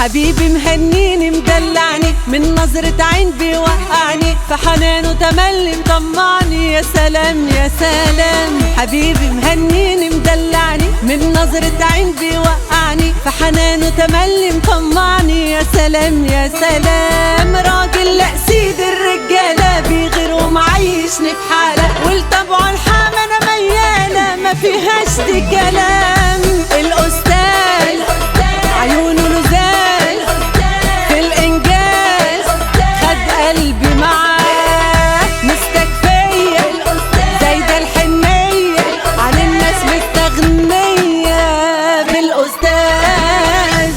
حبيبي مهنيني مدلعني من نظرة عين بيوقعني في حنانه تملي مطمعني يا سلام يا سلام حبيبي مهنيني مدلعني من نظرة عين بيوقعني في حنانه تملي مطمعني يا سلام يا سلام راجل لا سيد الرجالة بيغير ومعيشني في حالة والطبع الحامة انا ميالة ما فيهاش دي كلام الأستاذ عيونه لزاز في الإنجاز خد قلبي معاه مستكفية زايدة الحنية عن الناس مستغنية بالأستاذ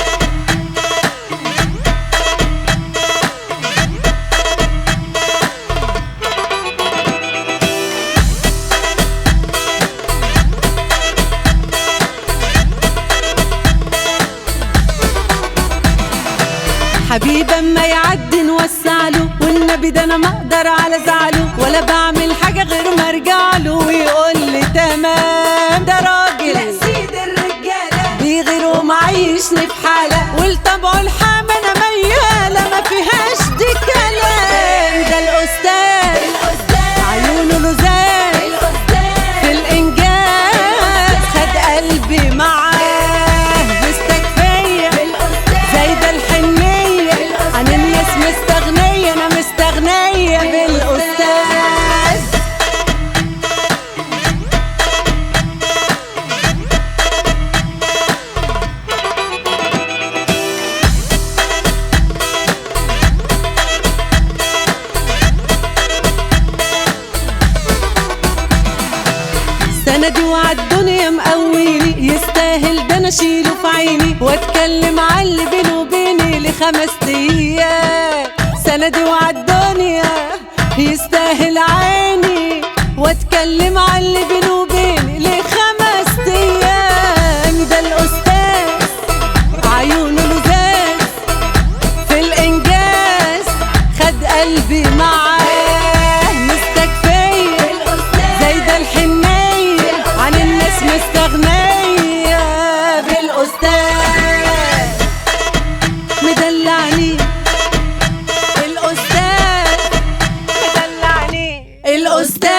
حبيب اما يعدي نوسع له والنبي ده انا ما اقدر على زعله ولا بعمل حاجه غير ما ارجع له ويقول لي تمام ده راجل لا سيد الرجاله بيغير ومعيشني في حاله والطبع الحامى انا مياله ما فيهاش دي كلام ده الاستاذ عيونه لزاز في الانجاز خد قلبي معاه مستكفيه زايدة الحنية عن الناس مستغنية أنا مستغنية بالأستاذ سندي وعالدنيا مقويني يستاهل ده انا اشيله في عيني واتكلم على اللي بينه وبيني لخمس ايام سندي وعالدنيا يستاهل عيني واتكلم على اللي بينه وبيني لخمس ايام ده الاستاذ عيونه لزاز في الانجاز خد قلبي معاه مستكفيه زايدة الحنية عن الناس مستغنية بالأستاذ مدلعني الأستاذ مدلعني الأستاذ